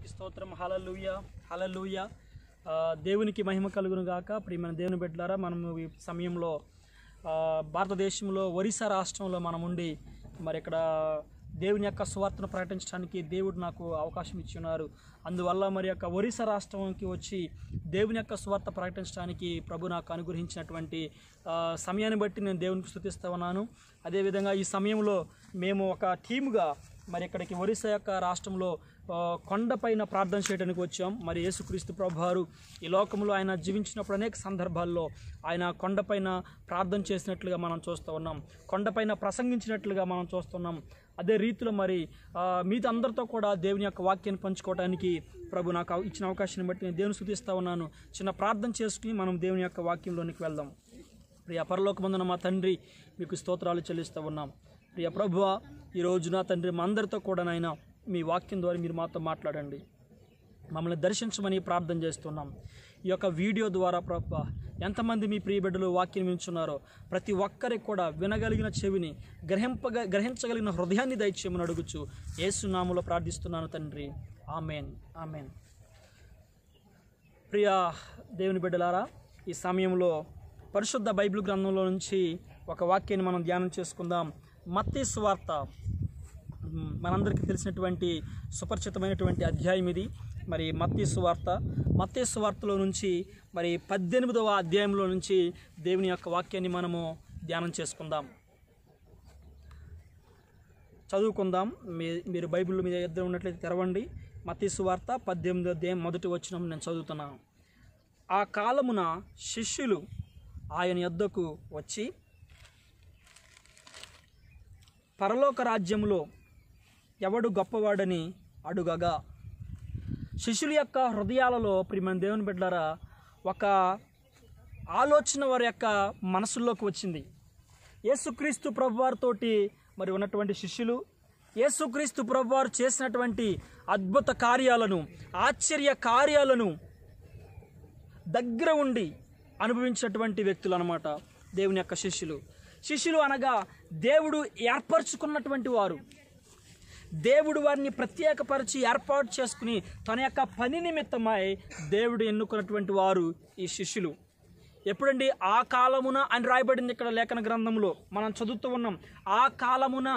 దేవునికి స్తోత్రం హలలుయ హలలుయ ఆ, దేవునికి మహిమ కలుగును గాక ప్రియమైన దేవుని బిడ్డలారా మనము ఈ సమయంలో ఆ, భారతదేశంలో ఒరిస్సా రాష్ట్రంలో మనం ఉండి మరి ఇక్కడ దేవుని యొక్క సువార్తను ప్రకటించడానికి దేవుడు నాకు అవకాశం ఇచ్చున్నారు అందువల్ల మరి యొక్క ఒరిస్సా రాష్ట్రంకి వచ్చి దేవుని యొక్క సువార్త ప్రకటించడానికి ప్రభు నాకు అనుగ్రహించినటువంటి ఆ, సమయాన్ని బట్టి నేను దేవునికి స్థుతిస్తూ ఉన్నాను అదేవిధంగా ఈ సమయంలో మేము ఒక టీముగా మరి ఇక్కడికి ఒరిస్సా యొక్క రాష్ట్రంలో ఆ, కొండపైన ప్రార్థన చేయడానికి వచ్చాం మరి యేసుక్రీస్తు ప్రభువారు ఈ లోకంలో ఆయన జీవించినప్పుడు అనేక సందర్భాల్లో ఆయన కొండపైన ప్రార్థన చేసినట్లుగా మనం చూస్తూ ఉన్నాం కొండపైన ప్రసంగించినట్లుగా మనం చూస్తున్నాం అదే రీతిలో మరి ఆ, మీతో అందరితో కూడా దేవుని యొక్క వాక్యాన్ని పంచుకోవడానికి ప్రభు నాకు అవ- ఇచ్చిన అవకాశాన్ని బట్టి నేను దేవుని స్థుతిస్తూ ఉన్నాను చిన్న ప్రార్థన చేసుకుని మనం దేవుని యొక్క వాక్యంలోనికి వెళ్దాం ప్రియ పరలోకమందున మా తండ్రి మీకు స్తోత్రాలు చెల్లిస్తూ ఉన్నాం ప్రియ ప్రభువ ఈ రోజున తండ్రి మా అందరితో కూడా నాయన మీ వాక్యం ద్వారా మీరు మాతో మాట్లాడండి మమ్మల్ని దర్శించమని ప్రార్థన చేస్తున్నాం ఈ యొక్క వీడియో ద్వారా ప్రభు ఎంతమంది మీ ప్రియ బిడ్డలు వాక్యం వింటున్నారో ప్రతి ఒక్కరికి కూడా వినగలిగిన చెవిని గ్రహింపగ గ్రహించగలిగిన హృదయాన్ని దయచేయమని అడుగుచు ఏసునాములో ప్రార్థిస్తున్నాను తండ్రి ఆమెన్ ఆమెన్ ప్రియ దేవుని బిడ్డలారా ఈ సమయంలో పరిశుద్ధ బైబిల్ గ్రంథంలో నుంచి ఒక వాక్యాన్ని మనం ధ్యానం చేసుకుందాం మత్తీ సువార్త మ్, మనందరికీ తెలిసినటువంటి సుపరిచితమైనటువంటి అధ్యాయం ఇది మరి మత్తీ సువార్త మత్తీ సువార్తలో నుంచి మరి పద్దెనిమిదవ అధ్యాయంలో నుంచి దేవుని యొక్క వాక్యాన్ని మనము ధ్యానం చేసుకుందాం చదువుకుందాం మీ మీరు బైబిల్ మీద ఇద్దరు ఉన్నట్లయితే తెరవండి మత్తీ సువార్త పద్దెనిమిదో అధ్యాయం మొదటి వచ్చిన నేను చదువుతున్నాను ఆ కాలమున శిష్యులు ఆయన యొద్దకు వచ్చి పరలోక రాజ్యములో ఎవడు గొప్పవాడని అడుగగా శిష్యుల యొక్క హృదయాలలో ప్రియమైన దేవుని బిడ్డలారా ఒక ఆలోచన వారి యొక్క మనసుల్లోకి వచ్చింది యేసుక్రీస్తు ప్రభువారితోటి మరి ఉన్నటువంటి శిష్యులు యేసుక్రీస్తు ప్రభువారు చేసినటువంటి అద్భుత కార్యాలను ఆశ్చర్య కార్యాలను దగ్గర ఉండి అనుభవించినటువంటి వ్యక్తులు అనమాట దేవుని యొక్క శిష్యులు శిష్యులు అనగా దేవుడు ఏర్పరచుకున్నటువంటి వారు దేవుడు వారిని ప్రత్యేకపరిచి ఏర్పాటు చేసుకుని తన యొక్క పని నిమిత్తమై దేవుడు ఎన్నుకున్నటువంటి వారు ఈ శిష్యులు ఎప్పుడండి ఆ కాలమున అని రాయబడింది ఇక్కడ లేఖన గ్రంథంలో మనం చదువుతూ ఉన్నాం ఆ కాలమున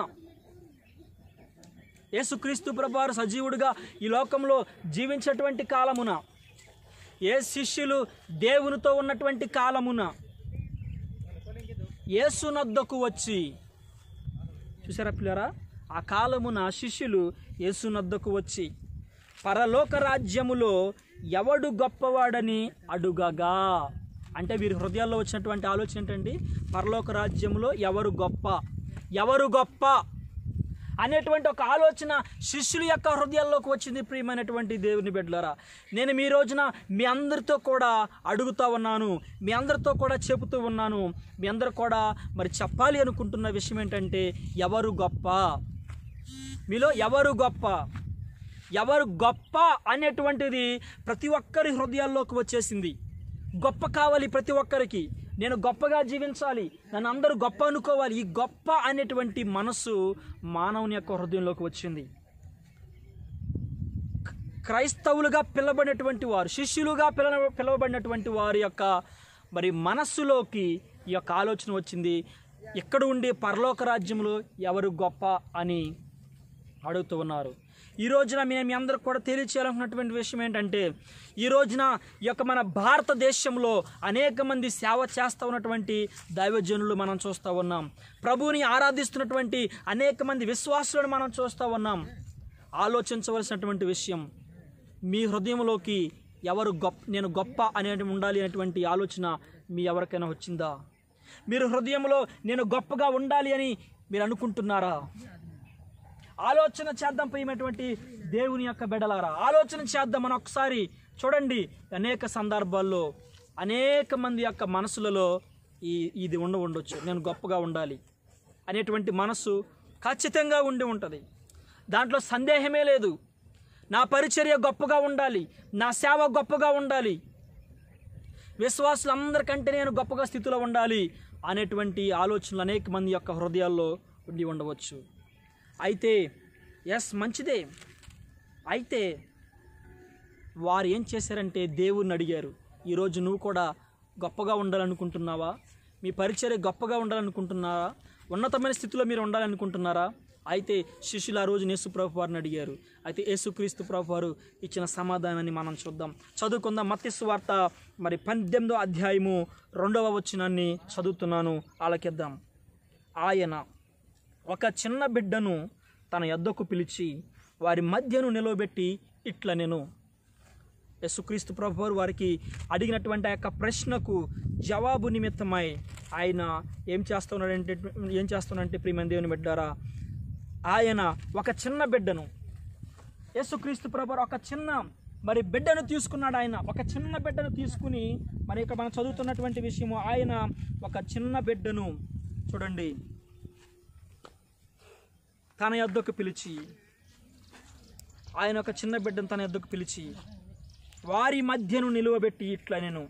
యేసుక్రీస్తు ప్రభువారు సజీవుడిగా ఈ లోకంలో జీవించేటువంటి కాలమున ఏ శిష్యులు దేవునితో ఉన్నటువంటి కాలమున యేసునద్దకు వచ్చి చూసారా పిల్లరా ఆ కాలమున శిష్యులు యేసునద్దకు వచ్చి పరలోక రాజ్యములో ఎవడు గొప్పవాడని అడుగగా అంటే వీరి హృదయాల్లో వచ్చినటువంటి ఆలోచన ఏంటండి పరలోక రాజ్యములో ఎవరు గొప్ప ఎవరు గొప్ప అనేటువంటి ఒక ఆలోచన శిష్యుల యొక్క హృదయాల్లోకి వచ్చింది ప్రియమైనటువంటి దేవుని బిడ్డలారా నేను మీ రోజున మీ అందరితో కూడా అడుగుతా ఉన్నాను మీ అందరితో కూడా చెబుతూ ఉన్నాను మీ అందరు కూడా మరి చెప్పాలి అనుకుంటున్న విషయం ఏంటంటే ఎవరు గొప్ప మీలో ఎవరు గొప్ప ఎవరు గొప్ప అనేటువంటిది ప్రతి ఒక్కరి హృదయాల్లోకి వచ్చేసింది గొప్ప కావాలి ప్రతి ఒక్కరికి నేను గొప్పగా జీవించాలి నన్ను అందరూ గొప్ప అనుకోవాలి ఈ గొప్ప అనేటువంటి మనసు మానవుని యొక్క హృదయంలోకి వచ్చింది క్రైస్తవులుగా పిలవబడినటువంటి వారు శిష్యులుగా పిల పిలువబడినటువంటి వారి యొక్క మరి మనస్సులోకి ఈ యొక్క ఆలోచన వచ్చింది ఇక్కడ ఉండి పరలోక రాజ్యంలో ఎవరు గొప్ప అని అడుగుతూ ఉన్నారు ఈ రోజున మేము మీ అందరికి కూడా తెలియచేయాలనుకున్నటువంటి విషయం ఏంటంటే ఈ రోజున ఈ యొక్క మన భారతదేశంలో అనేక మంది సేవ చేస్తూ ఉన్నటువంటి దైవజనులు మనం చూస్తూ ఉన్నాం ప్రభువుని ఆరాధిస్తున్నటువంటి అనేక మంది విశ్వాసులను మనం చూస్తూ ఉన్నాం ఆలోచించవలసినటువంటి విషయం మీ హృదయంలోకి ఎవరు గొప్ప నేను గొప్ప అనేది ఉండాలి అనేటువంటి ఆలోచన మీ ఎవరికైనా వచ్చిందా మీరు హృదయంలో నేను గొప్పగా ఉండాలి అని మీరు అనుకుంటున్నారా ఆలోచన చేద్దాం ప్రియమైనటువంటి దేవుని యొక్క బిడలారా ఆలోచన చేద్దాం మనం ఒకసారి చూడండి అనేక సందర్భాల్లో అనేక మంది యొక్క మనసులలో ఈ ఇది ఉండ ఉండొచ్చు నేను గొప్పగా ఉండాలి అనేటువంటి మనసు ఖచ్చితంగా ఉండి ఉంటుంది దాంట్లో సందేహమే లేదు నా పరిచర్య గొప్పగా ఉండాలి నా సేవ గొప్పగా ఉండాలి విశ్వాసులందరికంటే నేను గొప్పగా స్థితిలో ఉండాలి అనేటువంటి ఆలోచనలు అనేక మంది యొక్క హృదయాల్లో ఉండి ఉండవచ్చు అయితే ఎస్ మంచిదే అయితే వారు ఏం చేశారంటే దేవుణ్ణి అడిగారు ఈరోజు నువ్వు కూడా గొప్పగా ఉండాలనుకుంటున్నావా మీ పరిచర్య గొప్పగా ఉండాలనుకుంటున్నారా ఉన్నతమైన స్థితిలో మీరు ఉండాలనుకుంటున్నారా అయితే శిష్యులు ఆ రోజు యేసు ప్రభు వారిని అడిగారు అయితే యేసుక్రీస్తు ప్రభు వారు ఇచ్చిన సమాధానాన్ని మనం చూద్దాం చదువుకుందాం మత్స్సు వార్త మరి పద్దెనిమిదో అధ్యాయము రెండవ వచనాన్ని చదువుతున్నాను ఆలకిద్దాం ఆయన ఒక చిన్న బిడ్డను తన యొద్దకు పిలిచి వారి మధ్యను నిలవబెట్టి ఇట్ల నేను యేసుక్రీస్తు ప్రభు వారు వారికి అడిగినటువంటి ఆ యొక్క ప్రశ్నకు జవాబు నిమిత్తమై ఆయన ఏం చేస్తున్నాడంటే ఏం చేస్తున్నాడంటే ప్రియమైన దేవుని బిడ్డారా ఆయన ఒక చిన్న బిడ్డను యేసుక్రీస్తు ప్రభు వారు ఒక చిన్న మరి బిడ్డను తీసుకున్నాడు ఆయన ఒక చిన్న బిడ్డను తీసుకుని మరి ఇక్కడ మనం చదువుతున్నటువంటి విషయము ఆయన ఒక చిన్న బిడ్డను చూడండి తన యొద్దకు పిలిచి ఆయన ఒక చిన్న బిడ్డను తన యొద్దకు పిలిచి వారి మధ్యను నిలువబెట్టి ఇట్లా నేను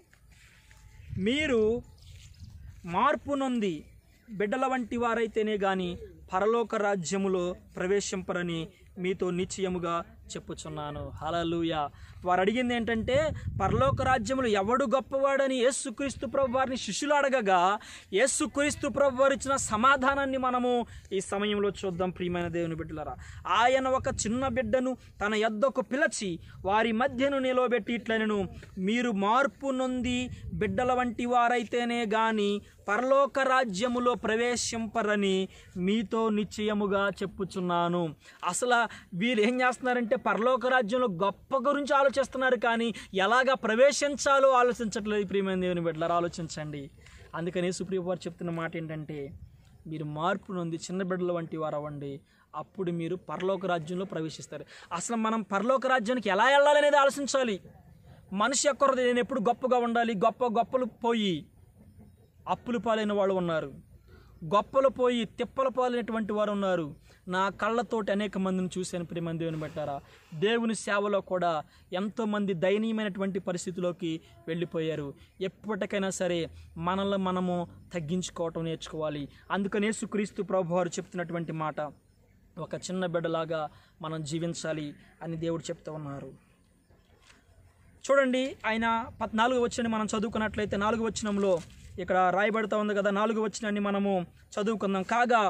మీరు మార్పు నొంది బిడ్డల వంటి వారైతేనే గాని పరలోక రాజ్యములో ప్రవేశింపరని మీతో నిశ్చయముగా చెప్పుచున్నాను హలలుయ వారు అడిగింది ఏంటంటే పరలోక రాజ్యములు ఎవడు గొప్పవాడని యేసుక్రీస్తు ప్రభు వారిని శిష్యులు అడగగా యేసుక్రీస్తు ప్రభు వారు ఇచ్చిన సమాధానాన్ని మనము ఈ సమయంలో చూద్దాం ప్రియమైన దేవుని బిడ్డలరా ఆయన ఒక చిన్న బిడ్డను తన యొద్దకు పిలచి వారి మధ్యను నిలవబెట్టి ఇట్లనను మీరు మార్పు నొంది బిడ్డల వంటి వారైతేనే గాని పరలోక రాజ్యములో ప్రవేశింపరని మీతో నిశ్చయముగా చెప్పుచున్నాను అసలు వీరు ఏం చేస్తున్నారంటే పరలోక రాజ్యంలో గొప్ప గురించి ఆలోచిస్తున్నారు కానీ ఎలాగా ప్రవేశించాలో ఆలోచించట్లేదు ప్రియమైన దేవుని బిడ్డలారా ఆలోచించండి అందుకని సుప్రియ వారు చెప్తున్న మాట ఏంటంటే మీరు మార్పు నొంది చిన్న బిడ్డల వంటి వారు అవ్వండి అప్పుడు మీరు పరలోక రాజ్యంలో ప్రవేశిస్తారు అసలు మనం పరలోక రాజ్యానికి ఎలా వెళ్ళాలనేది ఆలోచించాలి మనిషి యొక్క నేను ఎప్పుడు గొప్పగా ఉండాలి గొప్ప గొప్పలు పోయి అప్పులు పాలైన వాళ్ళు ఉన్నారు గొప్పలు పోయి తిప్పల పాలైనటువంటి వారు ఉన్నారు నా కళ్ళతోటి అనేక మందిని చూశాను ప్రియమైన దేవుని పెట్టారా దేవుని సేవలో కూడా ఎంతోమంది దయనీయమైనటువంటి పరిస్థితిలోకి వెళ్ళిపోయారు ఎప్పటికైనా సరే మనల్ని మనము తగ్గించుకోవటం నేర్చుకోవాలి అందుకని యేసుక్రీస్తు ప్రభు వారు చెప్తున్నటువంటి మాట ఒక చిన్న బిడ్డలాగా మనం జీవించాలి అని దేవుడు చెప్తూ ఉన్నారు చూడండి ఆయన పద్నాలుగు వచ్చిన మనం చదువుకున్నట్లయితే నాలుగు వచనంలో ఇక్కడ రాయబడుతూ ఉంది కదా నాలుగు వచనాన్ని మనము చదువుకుందాం కాగా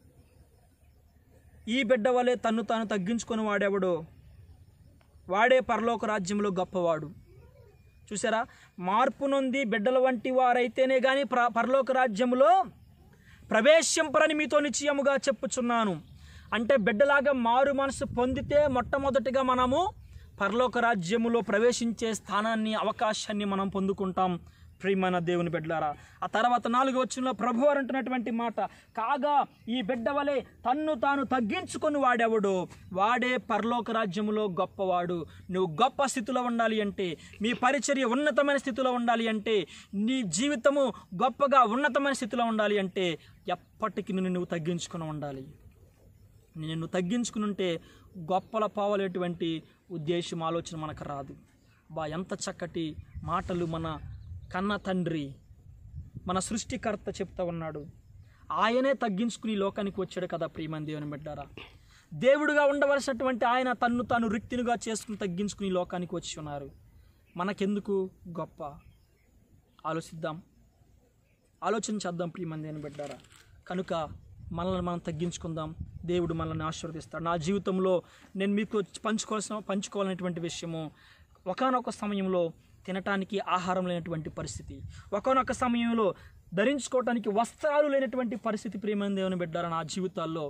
ఈ బిడ్డ వలె తన్ను తాను తగ్గించుకొని వాడేవాడు వాడే పరలోక రాజ్యంలో గొప్పవాడు చూసారా మార్పు నొంది బిడ్డల వంటి వారైతేనే కానీ ప్ర పరలోక రాజ్యములో ప్రవేశింపరని మీతో నిశ్చయముగా చెప్పుచున్నాను అంటే బిడ్డలాగా మారు మనసు పొందితే మొట్టమొదటిగా మనము పరలోక రాజ్యములో ప్రవేశించే స్థానాన్ని అవకాశాన్ని మనం పొందుకుంటాం ప్రియమైన దేవుని బిడ్డలారా ఆ తర్వాత నాలుగు వచ్చిన ప్రభు అంటున్నటువంటి మాట కాగా ఈ బిడ్డ వలె తన్ను తాను తగ్గించుకొని వాడెవడు వాడే పరలోక రాజ్యములో గొప్పవాడు నువ్వు గొప్ప స్థితిలో ఉండాలి అంటే మీ పరిచర్య ఉన్నతమైన స్థితిలో ఉండాలి అంటే నీ జీవితము గొప్పగా ఉన్నతమైన స్థితిలో ఉండాలి అంటే ఎప్పటికీ నిన్ను నువ్వు తగ్గించుకొని ఉండాలి నిన్ను తగ్గించుకుని ఉంటే గొప్పల పావలేటువంటి ఉద్దేశం ఆలోచన మనకు రాదు బా ఎంత చక్కటి మాటలు మన కన్న తండ్రి మన సృష్టికర్త చెప్తా ఉన్నాడు ఆయనే తగ్గించుకుని ఈ లోకానికి వచ్చాడు కదా ప్రియమని దేవుని బిడ్డారా దేవుడుగా ఉండవలసినటువంటి ఆయన తన్ను తాను రిక్తినిగా చేసుకుని తగ్గించుకుని ఈ లోకానికి వచ్చి ఉన్నారు మనకెందుకు గొప్ప ఆలోచిద్దాం ఆలోచన చేద్దాం ప్రియమని దేవుని బిడ్డారా కనుక మనల్ని మనం తగ్గించుకుందాం దేవుడు మనల్ని ఆశీర్వదిస్తాడు నా జీవితంలో నేను మీకు పంచుకోవాల్సిన పంచుకోవాలనేటువంటి విషయము ఒకనొక సమయంలో తినటానికి ఆహారం లేనటువంటి పరిస్థితి ఒకనొక సమయంలో ధరించుకోవటానికి వస్త్రాలు లేనటువంటి పరిస్థితి ప్రియమైన దేవుని బిడ్డారా నా జీవితాల్లో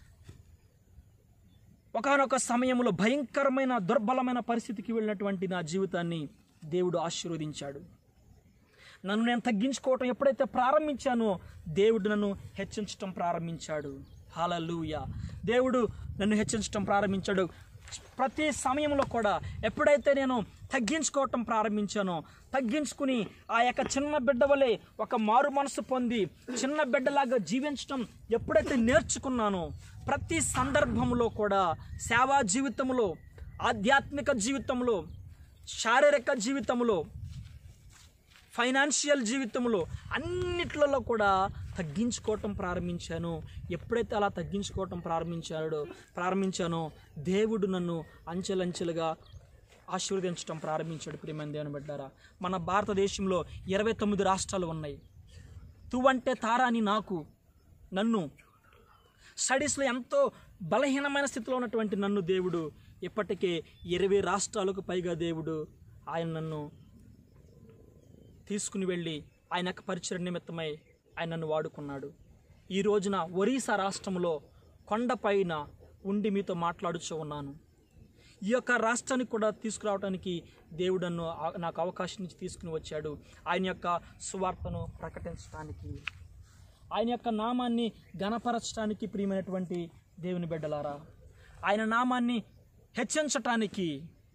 ఒకనొక సమయంలో భయంకరమైన దుర్బలమైన పరిస్థితికి వెళ్ళినటువంటి నా జీవితాన్ని దేవుడు ఆశీర్వదించాడు నన్ను నేను తగ్గించుకోవటం ఎప్పుడైతే ప్రారంభించానో దేవుడు నన్ను హెచ్చించటం ప్రారంభించాడు హాలూయ దేవుడు నన్ను హెచ్చించటం ప్రారంభించాడు ప్రతి సమయంలో కూడా ఎప్పుడైతే నేను తగ్గించుకోవటం ప్రారంభించానో తగ్గించుకుని ఆ యొక్క చిన్న బిడ్డ వలె ఒక మారు మనసు పొంది చిన్న బిడ్డలాగా జీవించటం ఎప్పుడైతే నేర్చుకున్నానో ప్రతి సందర్భంలో కూడా సేవా జీవితంలో ఆధ్యాత్మిక జీవితంలో శారీరక జీవితంలో ఫైనాన్షియల్ జీవితంలో అన్నిట్లలో కూడా తగ్గించుకోవటం ప్రారంభించాను ఎప్పుడైతే అలా తగ్గించుకోవటం ప్రారంభించాడో ప్రారంభించానో దేవుడు నన్ను అంచెలంచెలుగా ఆశీర్వదించడం ప్రారంభించాడు ప్రియమైన దేవుని బిడ్డారా మన భారతదేశంలో ఇరవై తొమ్మిది రాష్ట్రాలు ఉన్నాయి తువంటే తారాని నాకు నన్ను స్టడీస్లో ఎంతో బలహీనమైన స్థితిలో ఉన్నటువంటి నన్ను దేవుడు ఇప్పటికే ఇరవై రాష్ట్రాలకు పైగా దేవుడు ఆయన నన్ను తీసుకుని వెళ్ళి ఆయన యొక్క పరిచయ నిమిత్తమై ఆయన నన్ను వాడుకున్నాడు ఈ రోజున ఒరిస్సా రాష్ట్రంలో కొండపైన ఉండి మీతో మాట్లాడుచూ ఉన్నాను ఈ యొక్క రాష్ట్రానికి కూడా తీసుకురావడానికి దేవుడు నన్ను ఆ- నాకు అవకాశం నుంచి తీసుకుని వచ్చాడు ఆయన యొక్క సువార్తను ప్రకటించడానికి ఆయన యొక్క నామాన్ని గణపరచడానికి ప్రియమైనటువంటి దేవుని బిడ్డలారా ఆయన నామాన్ని హెచ్చించటానికి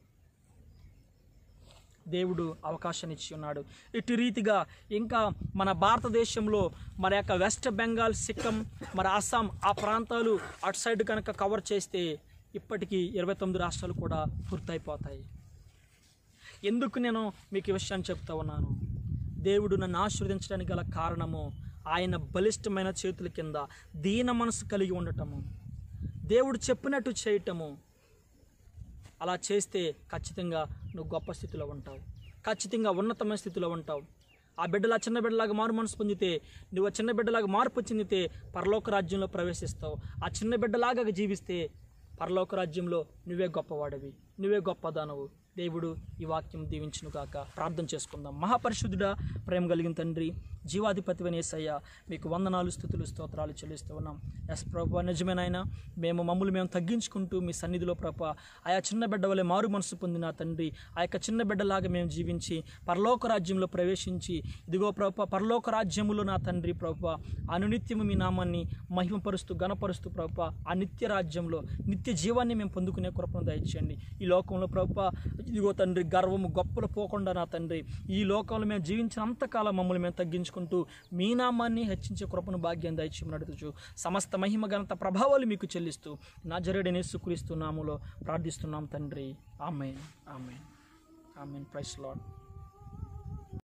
దేవుడు అవకాశాన్ని ఇచ్చి ఉన్నాడు ఇటు రీతిగా ఇంకా మన భారతదేశంలో మన యొక్క వెస్ట్ బెంగాల్ సిక్కం మరి అస్సాం ఆ ప్రాంతాలు అటు సైడ్ కనుక కవర్ చేస్తే ఇప్పటికీ ఇరవై తొమ్మిది రాష్ట్రాలు కూడా పూర్తయిపోతాయి ఎందుకు నేను మీకు ఈ విషయాన్ని చెప్తా ఉన్నాను దేవుడు నన్ను ఆశీర్వదించడానికి గల కారణము ఆయన బలిష్టమైన చేతుల కింద దీన మనసు కలిగి ఉండటము దేవుడు చెప్పినట్టు చేయటము అలా చేస్తే ఖచ్చితంగా నువ్వు గొప్ప స్థితిలో ఉంటావు ఖచ్చితంగా ఉన్నతమైన స్థితిలో ఉంటావు ఆ బిడ్డలా చిన్న బిడ్డలాగా మారు మనసు పొందితే నువ్వు ఆ చిన్న బిడ్డలాగా మార్పు చెందితే పరలోక రాజ్యంలో ప్రవేశిస్తావు ఆ చిన్న బిడ్డలాగా జీవిస్తే పరలోక రాజ్యంలో నువ్వే గొప్పవాడివి నువ్వే గొప్పదానవు దేవుడు ఈ వాక్యం దీవించును కాక ప్రార్థన చేసుకుందాం మహాపరిశుద్ధుడా ప్రేమ కలిగిన తండ్రి జీవాధిపతి యేసయ్య మీకు వందనాలు స్థుతులు స్తోత్రాలు చెల్లిస్తూ ఉన్నాం ఎస్ ప్రభు నిజమైన ఆయన మేము మమ్మల్ని మేము తగ్గించుకుంటూ మీ సన్నిధిలో ప్రభ ఆయా చిన్న బిడ్డ వలె మారు మనసు పొందిన తండ్రి ఆ యొక్క చిన్న బిడ్డలాగా మేము జీవించి పరలోక రాజ్యంలో ప్రవేశించి ఇదిగో ప్రభ పరలోక రాజ్యములో నా తండ్రి ప్రభ అనునిత్యము మీ నామాన్ని మహిమపరుస్తూ గణపరుస్తూ ప్రభ ఆ నిత్య రాజ్యంలో నిత్య జీవాన్ని మేము పొందుకునే కృపను దయచేయండి ఈ లోకంలో ప్రభ ఇదిగో తండ్రి గర్వము గొప్పలు పోకుండా నా తండ్రి ఈ లోకంలో మేము జీవించినంతకాలం మమ్మల్ని మేము తగ్గించుకుంటూ మీ నామాన్ని హెచ్చించే కృపను భాగ్యం దయచేయమని అడుగుతూ సమస్త మహిమ ఘనత ప్రభావాలు మీకు చెల్లిస్తూ నా జరుడనే సుక్రీస్తు నాములో ప్రార్థిస్తున్నాం తండ్రి amen amen amen praise lord